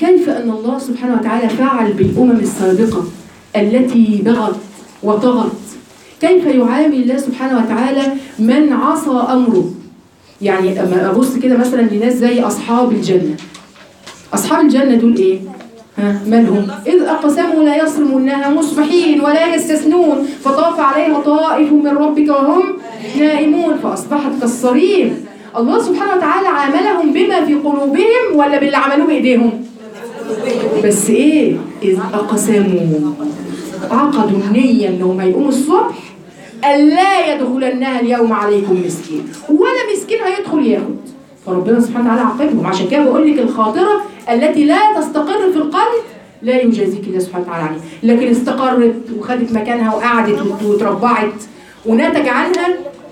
كيف أن الله سبحانه وتعالى فعل بالأمم السابقة التي بغت وطغت كيف يعامل الله سبحانه وتعالى من عصى أمره يعني أما أبص كده مثلا لناس زي أصحاب الجنة أصحاب الجنة دول إيه؟ ها مالهم؟ إذ أقسموا لا يصرمونها مصبحين ولا يستثنون فطاف عليها طائف من ربك وهم نائمون فأصبحت كالصريم الله سبحانه وتعالى عاملهم بما في قلوبهم ولا باللي عملوه بإيديهم؟ بس إيه؟ إذ أقسموا عقدوا النية إنهم هيقوموا الصبح ألا يدخلنها اليوم عليكم مسكين ولا مسكين هيدخل ياخد فربنا سبحانه وتعالى عاقبهم عشان كده بقول لك الخاطرة التي لا تستقر في القلب لا يجازيك الله سبحانه وتعالى عليه لكن استقرت وخدت مكانها وقعدت وت- وتربعت ونتج عنها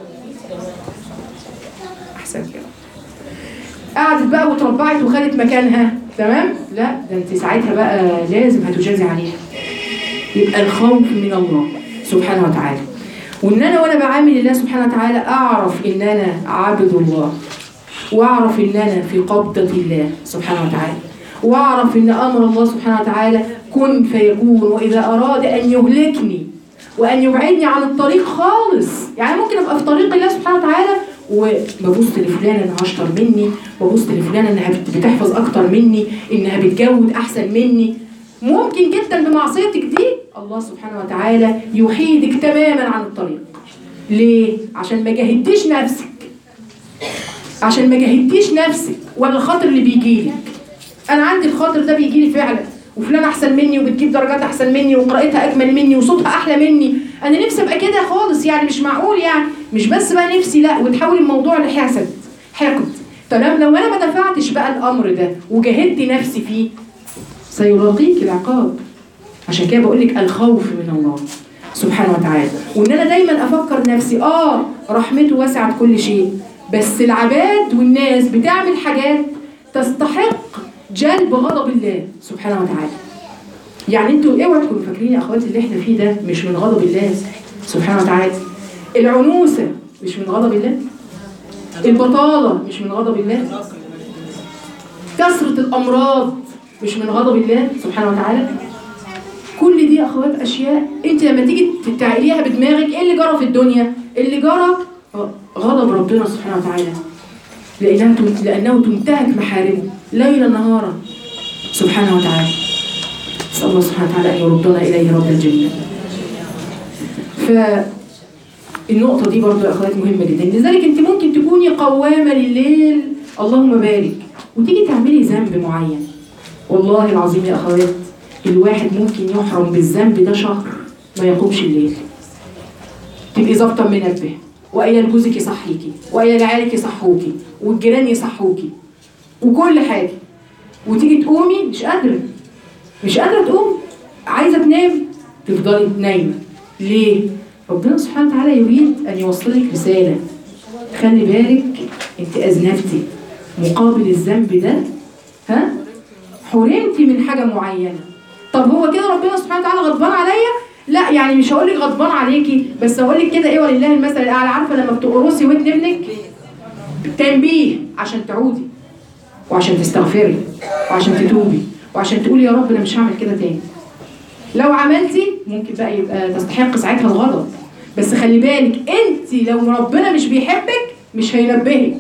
احسن كده قعدت بقى وتربعت وخدت مكانها تمام لا ده انت ساعتها بقى لازم هتجازي عليها يبقى الخوف من الله سبحانه وتعالى وان انا وانا بعامل الله سبحانه وتعالى اعرف ان انا عبد الله واعرف ان انا في قبضه الله سبحانه وتعالى واعرف ان امر الله سبحانه وتعالى كن فيكون واذا اراد ان يهلكني وان يبعدني عن الطريق خالص يعني ممكن ابقى في طريق الله سبحانه وتعالى وببص لفلانه انها اشطر مني وببص لفلانه انها بت- بتحفظ اكتر مني انها بتجود احسن مني ممكن جدا بمعصيتك دي الله سبحانه وتعالى يحيدك تماما عن الطريق ليه عشان ما جاهدتيش نفسك عشان ما جاهدتيش نفسك ولا الخاطر اللي بيجي لك انا عندي الخاطر ده بيجي لي فعلا وفلان احسن مني وبتجيب درجات احسن مني وقراءتها اجمل مني وصوتها احلى مني انا نفسي ابقى كده خالص يعني مش معقول يعني مش بس بقى نفسي لا وتحول الموضوع لحسد حقد تمام لو انا ما دفعتش بقى الامر ده وجاهدت نفسي فيه سيلاقيك العقاب عشان كده بقول لك الخوف من الله سبحانه وتعالى وان انا دايما افكر نفسي اه رحمته وسعت كل شيء بس العباد والناس بتعمل حاجات تستحق جلب غضب الله سبحانه وتعالى يعني انتوا اوعوا تكونوا فاكرين يا اخواتي اللي احنا فيه ده مش من غضب الله سبحانه وتعالى العنوسه مش من غضب الله البطاله مش من غضب الله كثره الامراض مش من غضب الله سبحانه وتعالى كل دي يا اخوات اشياء انت لما تيجي تعقليها بدماغك ايه اللي جرى في الدنيا اللي جرى غضب ربنا سبحانه وتعالى لانها تم- لانه تنتهك محارمه ليلا نهارا سبحانه وتعالى نسال الله سبحانه وتعالى ان يردنا اليه رب الجنه فالنقطة دي برضو يا أخوات مهمة جدا لذلك أنت ممكن تكوني قوامة لليل اللهم بارك وتيجي تعملي ذنب معين والله العظيم يا أخوات الواحد ممكن يحرم بالذنب ده شهر ما يقومش الليل تبقي ظابطة منبه وقايله لجوزك يصحيكي وقايله لعيالك يصحوكي والجيران يصحوكي وكل حاجة وتيجي تقومي مش قادرة مش قادرة تقوم عايزة تنام تفضلي نايمة ليه؟ ربنا سبحانه وتعالى يريد أن يوصلك رسالة خلي بالك أنت أذنبتي مقابل الذنب ده ها حرمتي من حاجة معينة طب هو كده ربنا سبحانه وتعالى غضبان عليا لا يعني مش هقول لك غضبان عليكي بس هقول لك كده ايه ولله المثل الاعلى عارفه لما بتقرصي ودن ابنك تنبيه عشان تعودي وعشان تستغفري وعشان تتوبي وعشان تقولي يا رب انا مش هعمل كده تاني لو عملتي ممكن بقى يبقى تستحق ساعتها الغضب بس خلي بالك انت لو ربنا مش بيحبك مش هينبهك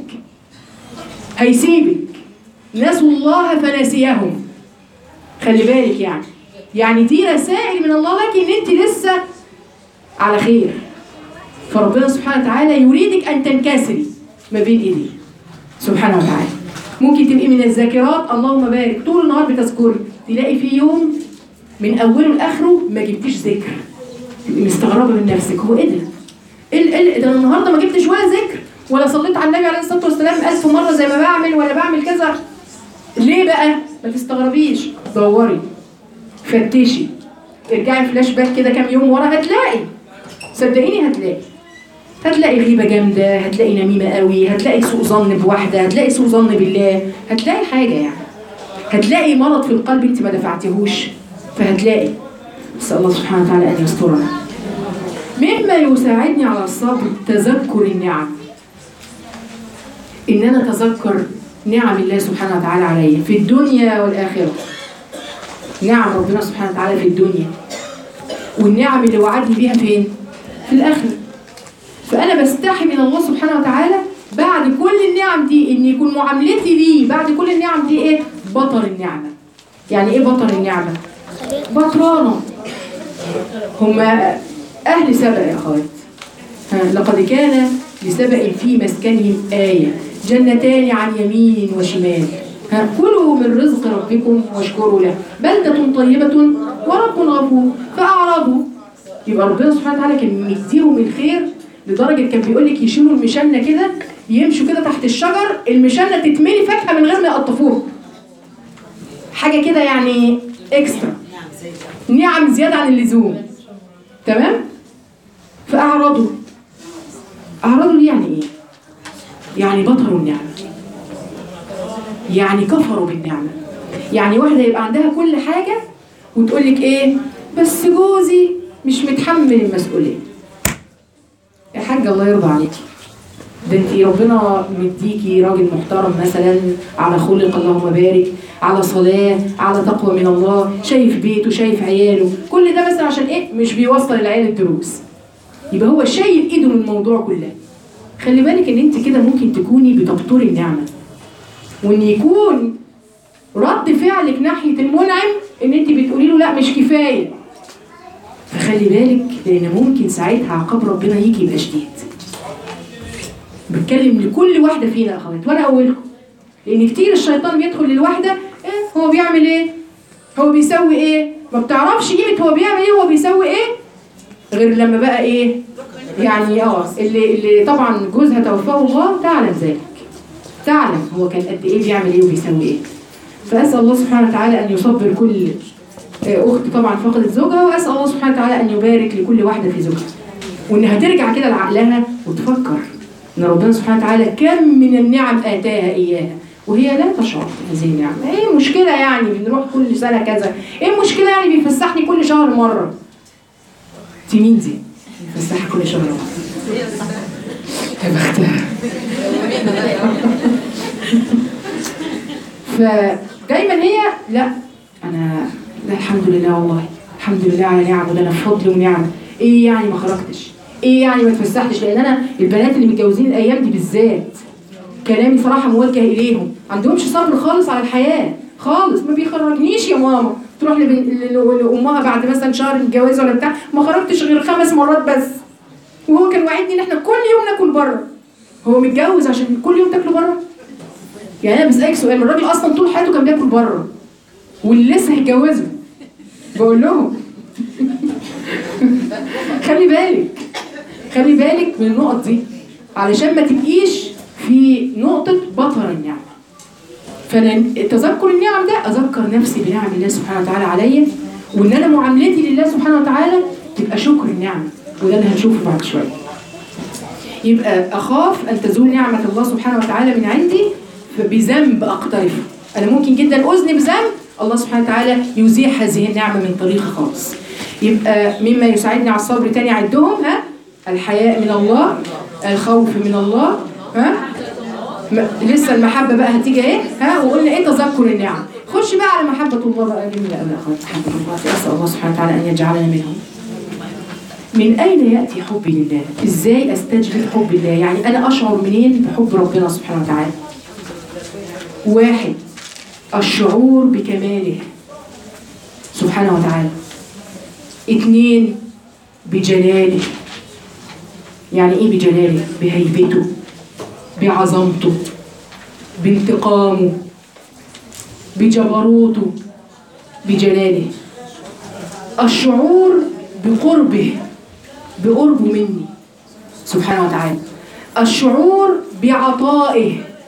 هيسيبك نسوا الله فنسيهم خلي بالك يعني يعني دي رسائل من الله لك ان انت لسه على خير فربنا سبحانه وتعالى يريدك ان تنكسري ما بين ايديه سبحانه وتعالى ممكن تبقي من الذاكرات اللهم بارك طول النهار بتذكري تلاقي في يوم من اوله لاخره ما جبتيش ذكر تبقي مستغربه من نفسك هو ايه ده؟ ايه ال- إيه ال- ده انا النهارده ما جبتش ولا ذكر ولا صليت على النبي عليه الصلاه والسلام ألف مره زي ما بعمل ولا بعمل كذا ليه بقى؟ ما تستغربيش دوري فتشي ارجعي فلاش باك كده كام يوم ورا هتلاقي صدقيني هتلاقي هتلاقي غيبة جامدة هتلاقي نميمة قوي هتلاقي سوء ظن بواحدة هتلاقي سوء ظن بالله هتلاقي حاجة يعني هتلاقي مرض في القلب انت ما دفعتهوش فهتلاقي بس الله سبحانه وتعالى أن يسترنا مما يساعدني على الصبر تذكر النعم إن أنا أتذكر نعم الله سبحانه وتعالى عليا في الدنيا والآخرة نعم ربنا سبحانه وتعالى في الدنيا والنعم اللي وعدني بيها فين في الاخره فانا بستحي من الله سبحانه وتعالى بعد كل النعم دي ان يكون معاملتي ليه بعد كل النعم دي ايه بطر النعمه يعني ايه بطر النعمه بطرانه هم اهل سبأ يا اخوات ها، لقد كان لسبأ في مسكنهم آية جنتان عن يمين وشمال ها، كلوا من رزق ربكم واشكروا له بلدة طيبة ورب غفور فأعرضوا يبقى ربنا سبحانه وتعالى كان مديهم الخير لدرجة كان بيقول لك يشيلوا المشنة كده يمشوا كده تحت الشجر المشنة تتملي فاكهة من غير ما يقطفوها حاجة كده يعني اكسترا نعم زيادة عن اللزوم تمام فأعرضوا أعرضوا دي يعني إيه؟ يعني بطروا النعمة يعني كفروا بالنعمة يعني واحدة يبقى عندها كل حاجة وتقول لك إيه بس جوزي مش متحمل المسؤولية يا حاجة الله يرضى عليكي ده انت ربنا مديكي راجل محترم مثلا على خلق اللهم بارك على صلاة على تقوى من الله شايف بيته شايف عياله كل ده بس عشان ايه مش بيوصل العيال الدروس يبقى هو شايل ايده من الموضوع كله خلي بالك ان انت كده ممكن تكوني بتبطري النعمة وان يكون رد فعلك ناحية المنعم ان انت بتقولي له لا مش كفاية فخلي بالك لان ممكن ساعتها عقاب ربنا يجي يبقى شديد بتكلم لكل واحدة فينا يا اخوات وانا اولكم لان كتير الشيطان بيدخل للواحدة ايه هو بيعمل ايه هو بيسوي ايه ما بتعرفش قيمة هو بيعمل ايه هو بيسوي ايه غير لما بقى ايه يعني اه اللي اللي طبعا جوزها توفاه الله تعلم ذلك تعلم هو كان قد ايه بيعمل ايه وبيسوي ايه فاسال الله سبحانه وتعالى ان يصبر كل آه، اخت طبعا فقدت زوجها واسال الله سبحانه وتعالى ان يبارك لكل واحده في زوجها وانها ترجع كده لعقلها وتفكر ان ربنا سبحانه وتعالى كم من النعم اتاها اياها وهي لا تشعر بهذه النعم ايه المشكله يعني بنروح كل سنه كذا ايه المشكله يعني بيفسحني كل شهر مره دي مين دي بيفسحها كل شهر مره يا بختها فدايما هي لا انا لا الحمد لله والله الحمد لله على نعم وده انا فضل ونعم ايه يعني ما خرجتش ايه يعني ما اتفسحتش لان انا البنات اللي متجوزين الايام دي بالذات كلامي صراحه موجه اليهم عندهمش صبر خالص على الحياه خالص ما بيخرجنيش يا ماما تروح لبن... ل- لامها بعد مثلا شهر الجواز ولا بتاع ما خرجتش غير خمس مرات بس وهو كان وعدني ان احنا كل يوم ناكل بره هو متجوز عشان كل يوم تاكلوا بره يعني انا بسالك سؤال الراجل اصلا طول حياته كان بياكل بره واللي لسه هيتجوزوا بقول لهم خلي بالك خلي بالك من النقط دي علشان ما تبقيش في نقطة بطر النعمة فانا تذكر النعم ده اذكر نفسي بنعم الله سبحانه وتعالى عليا وان انا معاملتي لله سبحانه وتعالى تبقى شكر النعمة وده اللي هنشوفه بعد شوية يبقى اخاف ان تزول نعمة الله سبحانه وتعالى من عندي بذنب اقترفه انا ممكن جدا اذنب ذنب الله سبحانه وتعالى يزيح هذه النعمة من طريقي خالص يبقى مما يساعدني على الصبر تاني عدهم ها الحياء من الله الخوف من الله ها م- لسه المحبة بقى هتيجي اهي ها وقلنا ايه تذكر النعم خش بقى على محبة الله بقى جميلة قوي يا اخوات محبة الله اسأل الله سبحانه وتعالى ان يجعلنا منهم من أين يأتي حبي لله؟ إزاي أستجلب حب الله؟ يعني أنا أشعر منين بحب ربنا سبحانه وتعالى؟ واحد الشعور بكماله سبحانه وتعالى اتنين بجلاله يعني ايه بجلاله بهيبته بعظمته بانتقامه بجبروته بجلاله الشعور بقربه بقربه مني سبحانه وتعالى الشعور بعطائه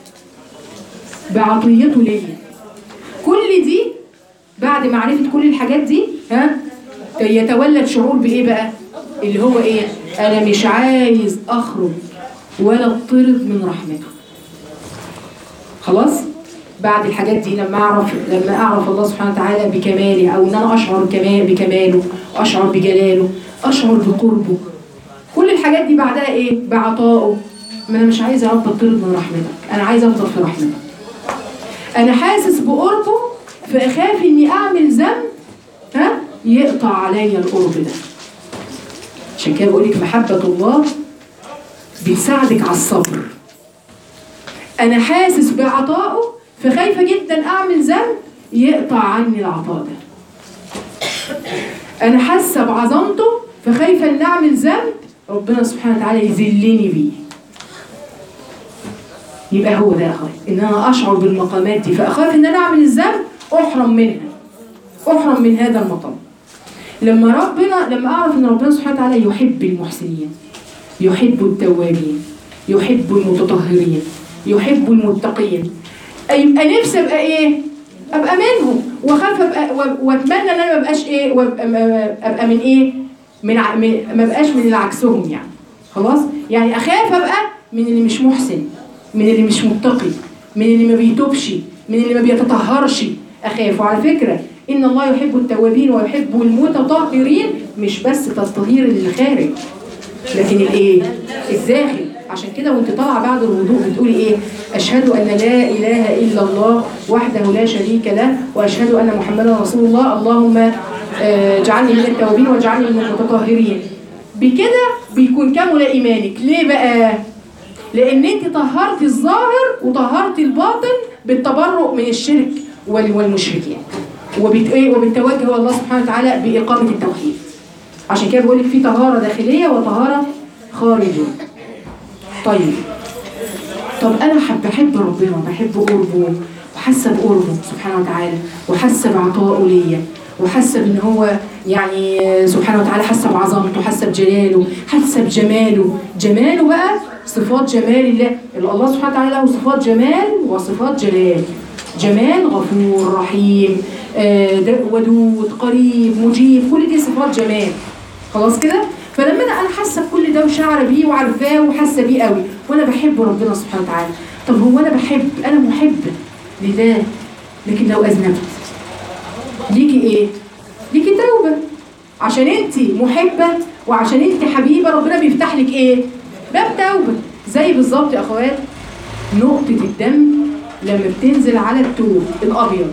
بعطيته ليا كل دي بعد معرفة كل الحاجات دي ها يتولد شعور بإيه بقى اللي هو إيه أنا مش عايز أخرج ولا اطرد من رحمته خلاص بعد الحاجات دي لما أعرف لما أعرف الله سبحانه وتعالى بكماله أو إن أنا أشعر كمال بكماله أشعر بجلاله أشعر بقربه كل الحاجات دي بعدها إيه بعطائه ما أنا مش عايزة أفضل اطرد من رحمتك أنا عايزة أفضل في رحمتك أنا حاسس بقربه فأخاف إني أعمل ذنب ها يقطع عليا القرب ده عشان كده بقول لك محبة الله بتساعدك على الصبر أنا حاسس بعطائه فخايفة جدا أعمل ذنب يقطع عني العطاء ده أنا حاسة بعظمته فخايفة إن أعمل ذنب ربنا سبحانه وتعالى يذلني بيه يبقى هو ده يا أخوي إن أنا أشعر بالمقامات دي فأخاف إن أنا أعمل الذنب أحرم منها أحرم من هذا المقام لما ربنا لما أعرف إن ربنا سبحانه وتعالى يحب المحسنين يحب التوابين يحب المتطهرين يحب المتقين يبقى نفسي ابقى ايه؟ ابقى منهم واخاف ابقى و- واتمنى ان انا ما ابقاش ايه؟ وابقى ما- ابقى من ايه؟ من ع- من- ما ابقاش من اللي عكسهم يعني خلاص؟ يعني اخاف ابقى من اللي مش محسن من اللي مش متقي من اللي ما بيتوبش من اللي ما بيتطهرش اخاف وعلى فكره ان الله يحب التوابين ويحب المتطهرين مش بس التطهير اللي خارج لكن الايه الداخل عشان كده وانت طالعه بعد الوضوء بتقولي ايه اشهد ان لا اله الا الله وحده لا شريك له واشهد ان محمدا رسول الله اللهم آه، اجعلني من التوابين واجعلني من المتطهرين بكده بيكون كامل ايمانك ليه بقى لان انت طهرتي الظاهر وطهرتي الباطن بالتبرؤ من الشرك وال- والمشركين وبت ايه وبالتوجه الله سبحانه وتعالى باقامه التوحيد عشان كده بقول لك في طهاره داخليه وطهاره خارجيه طيب طب انا حب بحب ربنا بحب قربه وحاسه بقربه سبحانه وتعالى وحاسه بعطائه ليا وحاسه ان هو يعني سبحانه وتعالى حاسه بعظمته حاسه بجلاله حاسه بجماله جماله بقى صفات جمال الله الله سبحانه وتعالى له صفات جمال وصفات جلال جمال غفور رحيم آه، د- ودود قريب مجيب كل دي صفات جمال خلاص كده فلما انا انا حاسه بكل ده وشاعره بيه وعارفاه وحاسه بيه قوي وانا بحب ربنا سبحانه وتعالى طب هو انا بحب انا محبه لله لكن لو اذنبت ليكي ايه ليكي توبه عشان انت محبه وعشان انت حبيبه ربنا بيفتح لك ايه باب توبه زي بالظبط يا اخوات نقطه الدم لما بتنزل على التوب الابيض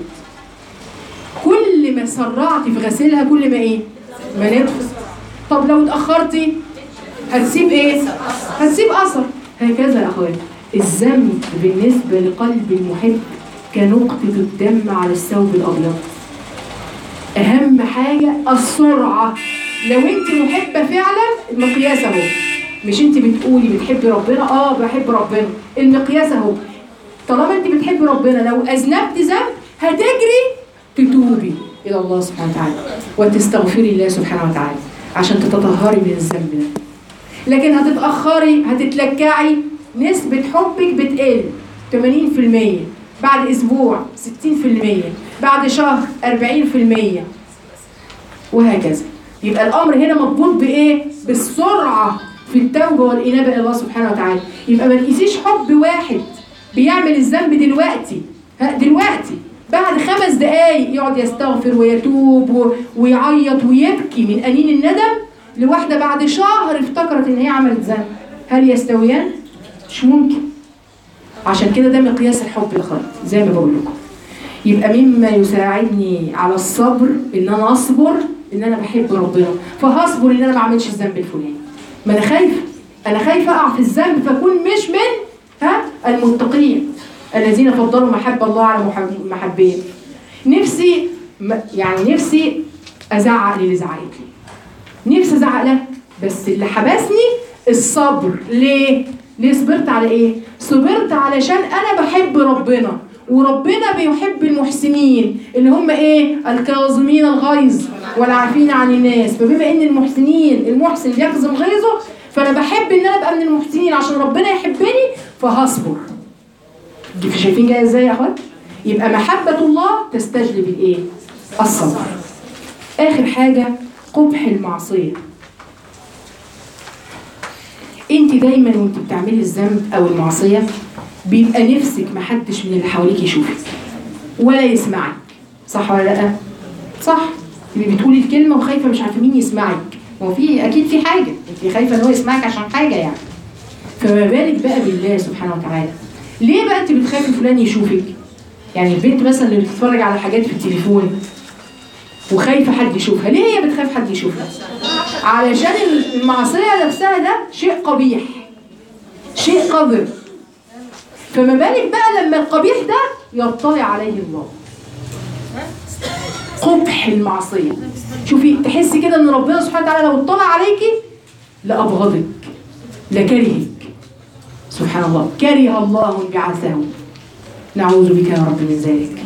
كل ما سرعتي في غسيلها كل ما ايه ما نطفت طب لو اتاخرتي هتسيب ايه هتسيب اثر هكذا يا اخوات الذنب بالنسبه لقلب المحب كنقطه الدم على الثوب الابيض اهم حاجه السرعه لو انت محبه فعلا المقياس اهو مش انت بتقولي بتحبي ربنا اه بحب ربنا المقياس اهو طالما انت بتحبي ربنا لو اذنبت ذنب هتجري تتوبي الى الله سبحانه وتعالى وتستغفري الله سبحانه وتعالى عشان تتطهري من الذنب ده لكن هتتاخري هتتلكعي نسبه حبك بتقل 80% بعد اسبوع 60% بعد شهر 40% وهكذا يبقى الامر هنا مربوط بايه بالسرعه في التوبه والانابه الى الله سبحانه وتعالى يبقى ما تقيسيش حب واحد بيعمل الذنب دلوقتي ها دلوقتي بعد خمس دقايق يقعد يستغفر ويتوب و- ويعيط ويبكي من انين الندم لواحده بعد شهر افتكرت ان هي عملت ذنب هل يستويان مش ممكن عشان كده ده مقياس الحب الخالد زي ما بقول لكم يبقى مما يساعدني على الصبر ان انا اصبر ان انا بحب ربنا فهصبر ان انا ما اعملش الذنب الفلاني ما انا خايفه انا خايفه اقع في الذنب فاكون مش من ها المتقين الذين فضلوا محب الله على محب- محبين نفسي م- يعني نفسي ازعق للي زعقت لي نفسي ازعق لها بس اللي حبسني الصبر ليه ليه صبرت على ايه صبرت علشان انا بحب ربنا وربنا بيحب المحسنين اللي هم ايه الكاظمين الغيظ والعافين عن الناس فبما ان المحسنين المحسن يكظم غيظه فانا بحب ان انا ابقى من المحسنين عشان ربنا يحبني فهصبر شايفين جايه ازاي يا اخوات يبقى محبه الله تستجلب الايه الصبر اخر حاجه قبح المعصيه انت دايما وانت بتعملي الذنب او المعصيه بيبقى نفسك محدش من اللي حواليك يشوفك ولا يسمعك صح ولا لا صح تبقي بتقولي الكلمه وخايفه مش عارفه مين يسمعك هو في اكيد في حاجه انت خايفه ان هو يسمعك عشان حاجه يعني فما بالك بقى بالله سبحانه وتعالى ليه بقى انت بتخافي فلان يشوفك يعني البنت مثلا اللي بتتفرج على حاجات في التليفون وخايفه حد يشوفها ليه هي بتخاف حد يشوفها علشان المعصيه نفسها ده شيء قبيح شيء قذر فما بالك بقى لما القبيح ده يطلع عليه الله قبح المعصيه شوفي تحسي كده ان ربنا سبحانه وتعالى لو اطلع عليكي لابغضك لكرهك سبحان الله كره الله انبعاثه نعوذ بك يا رب من ذلك